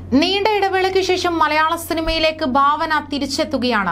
നീണ്ട ഇടവേളയ്ക്ക് ശേഷം മലയാള സിനിമയിലേക്ക് ഭാവന തിരിച്ചെത്തുകയാണ്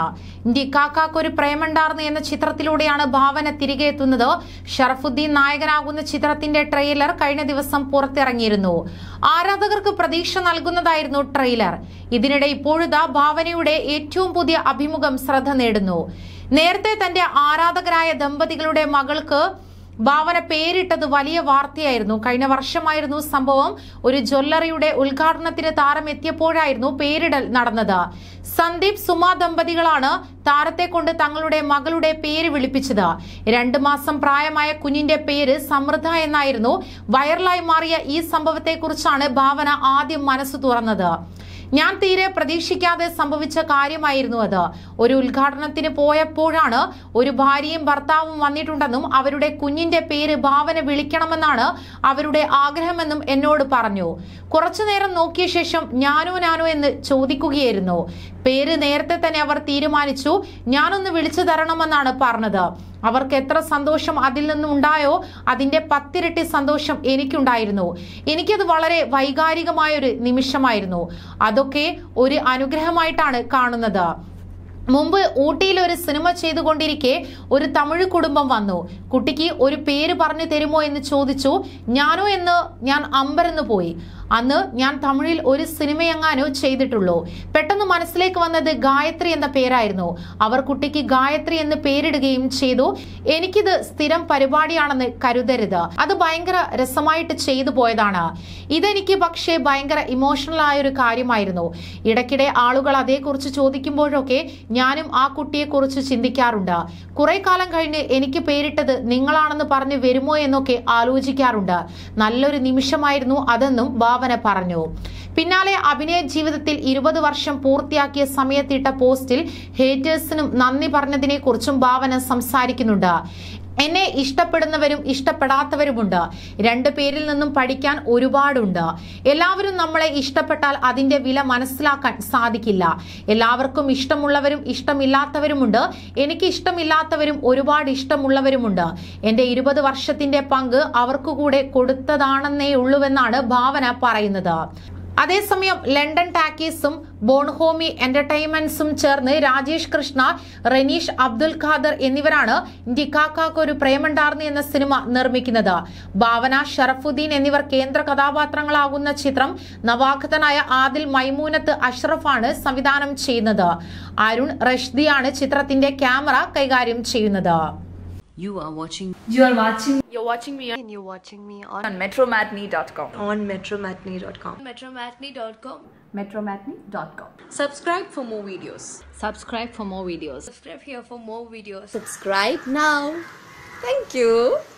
ഒരു പ്രേമണ്ടാർന്ന് എന്ന ചിത്രത്തിലൂടെയാണ് ഭാവന തിരികെ എത്തുന്നത് ഷറഫുദ്ദീൻ നായകനാകുന്ന ചിത്രത്തിന്റെ ട്രെയിലർ കഴിഞ്ഞ ദിവസം പുറത്തിറങ്ങിയിരുന്നു ആരാധകർക്ക് പ്രതീക്ഷ നൽകുന്നതായിരുന്നു ട്രെയിലർ ഇതിനിടെ ഇപ്പോഴിതാ ഭാവനയുടെ ഏറ്റവും പുതിയ അഭിമുഖം ശ്രദ്ധ നേടുന്നു നേരത്തെ തന്റെ ആരാധകരായ ദമ്പതികളുടെ മകൾക്ക് ഭാവന പേരിട്ടത് വലിയ വാർത്തയായിരുന്നു കഴിഞ്ഞ വർഷമായിരുന്നു സംഭവം ഒരു ജ്വല്ലറിയുടെ ഉദ്ഘാടനത്തിന് താരം എത്തിയപ്പോഴായിരുന്നു പേരിടൽ നടന്നത് സന്ദീപ് സുമ ദമ്പതികളാണ് താരത്തെ കൊണ്ട് തങ്ങളുടെ മകളുടെ പേര് വിളിപ്പിച്ചത് രണ്ടു മാസം പ്രായമായ കുഞ്ഞിന്റെ പേര് സമൃദ്ധ എന്നായിരുന്നു വൈറലായി മാറിയ ഈ സംഭവത്തെക്കുറിച്ചാണ് ഭാവന ആദ്യം മനസ്സ് തുറന്നത് ഞാൻ തീരെ പ്രതീക്ഷിക്കാതെ സംഭവിച്ച കാര്യമായിരുന്നു അത് ഒരു ഉദ്ഘാടനത്തിന് പോയപ്പോഴാണ് ഒരു ഭാര്യയും ഭർത്താവും വന്നിട്ടുണ്ടെന്നും അവരുടെ കുഞ്ഞിന്റെ പേര് ഭാവന വിളിക്കണമെന്നാണ് അവരുടെ ആഗ്രഹമെന്നും എന്നോട് പറഞ്ഞു കുറച്ചു നേരം നോക്കിയ ശേഷം ഞാനോ ഞാനോ എന്ന് ചോദിക്കുകയായിരുന്നു പേര് നേരത്തെ തന്നെ അവർ തീരുമാനിച്ചു ഞാനൊന്ന് വിളിച്ചു തരണമെന്നാണ് പറഞ്ഞത് അവർക്ക് എത്ര സന്തോഷം അതിൽ നിന്നും ഉണ്ടായോ അതിന്റെ പത്തിരട്ടി സന്തോഷം എനിക്കുണ്ടായിരുന്നു എനിക്കത് വളരെ വൈകാരികമായ ഒരു നിമിഷമായിരുന്നു അതൊക്കെ ഒരു അനുഗ്രഹമായിട്ടാണ് കാണുന്നത് മുമ്പ് ഊട്ടിയിൽ ഒരു സിനിമ ചെയ്തുകൊണ്ടിരിക്കെ ഒരു തമിഴ് കുടുംബം വന്നു കുട്ടിക്ക് ഒരു പേര് പറഞ്ഞു തരുമോ എന്ന് ചോദിച്ചു ഞാനോ എന്ന് ഞാൻ അമ്പരന്ന് പോയി അന്ന് ഞാൻ തമിഴിൽ ഒരു സിനിമയെങ്ങാനോ ചെയ്തിട്ടുള്ളൂ പെട്ടെന്ന് മനസ്സിലേക്ക് വന്നത് ഗായത്രി എന്ന പേരായിരുന്നു അവർ കുട്ടിക്ക് ഗായത്രി എന്ന് പേരിടുകയും ചെയ്തു എനിക്കിത് സ്ഥിരം പരിപാടിയാണെന്ന് കരുതരുത് അത് ഭയങ്കര രസമായിട്ട് ചെയ്തു പോയതാണ് ഇതെനിക്ക് പക്ഷേ ഭയങ്കര ഇമോഷണൽ ആയ ഒരു കാര്യമായിരുന്നു ഇടയ്ക്കിടെ ആളുകൾ അതേക്കുറിച്ച് ചോദിക്കുമ്പോഴൊക്കെ ഞാനും ആ കുട്ടിയെക്കുറിച്ച് ചിന്തിക്കാറുണ്ട് കുറെ കാലം കഴിഞ്ഞ് എനിക്ക് പേരിട്ടത് നിങ്ങളാണെന്ന് പറഞ്ഞു വരുമോ എന്നൊക്കെ ആലോചിക്കാറുണ്ട് നല്ലൊരു നിമിഷമായിരുന്നു അതെന്നും ഭാവന പറഞ്ഞു പിന്നാലെ അഭിനയ ജീവിതത്തിൽ ഇരുപത് വർഷം പൂർത്തിയാക്കിയ സമയത്തിട്ട പോസ്റ്റിൽ ഹേറ്റേഴ്സിനും നന്ദി പറഞ്ഞതിനെ കുറിച്ചും ഭാവന സംസാരിക്കുന്നുണ്ട് എന്നെ ഇഷ്ടപ്പെടുന്നവരും ഇഷ്ടപ്പെടാത്തവരുമുണ്ട് രണ്ടു പേരിൽ നിന്നും പഠിക്കാൻ ഒരുപാടുണ്ട് എല്ലാവരും നമ്മളെ ഇഷ്ടപ്പെട്ടാൽ അതിന്റെ വില മനസ്സിലാക്കാൻ സാധിക്കില്ല എല്ലാവർക്കും ഇഷ്ടമുള്ളവരും ഇഷ്ടമില്ലാത്തവരുമുണ്ട് എനിക്ക് ഇഷ്ടമില്ലാത്തവരും ഒരുപാട് ഇഷ്ടമുള്ളവരുമുണ്ട് എന്റെ ഇരുപത് വർഷത്തിന്റെ പങ്ക് അവർക്കു കൂടെ കൊടുത്തതാണെന്നേ ഉള്ളൂവെന്നാണ് ഭാവന പറയുന്നത് അതേസമയം ലണ്ടൻ ടാക്കീസും ബോൺഹോമി എന്റർടൈൻമെന്റ്സും ചേർന്ന് രാജേഷ് കൃഷ്ണ റനീഷ് അബ്ദുൽ ഖാദർ എന്നിവരാണ് ഡിക്കാക്കാക്ക് ഒരു പ്രേമണ്ടാർന്ന് എന്ന സിനിമ നിർമ്മിക്കുന്നത് ഭാവന ഷറഫുദ്ദീൻ എന്നിവർ കേന്ദ്ര കഥാപാത്രങ്ങളാകുന്ന ചിത്രം നവാഗതനായ ആദിൽ മൈമൂനത്ത് അഷ്റഫാണ് സംവിധാനം ചെയ്യുന്നത് അരുൺ റഷ്ദിയാണ് ചിത്രത്തിന്റെ ക്യാമറ കൈകാര്യം ചെയ്യുന്നത് You are watching You are watching You're watching me on, and you're watching me on, on metromatney.com. on metromatney.com. Metromatney.com. metromatney.com. Subscribe for more videos. subscribe for more videos. Subscribe here for more videos. Subscribe now. Thank you.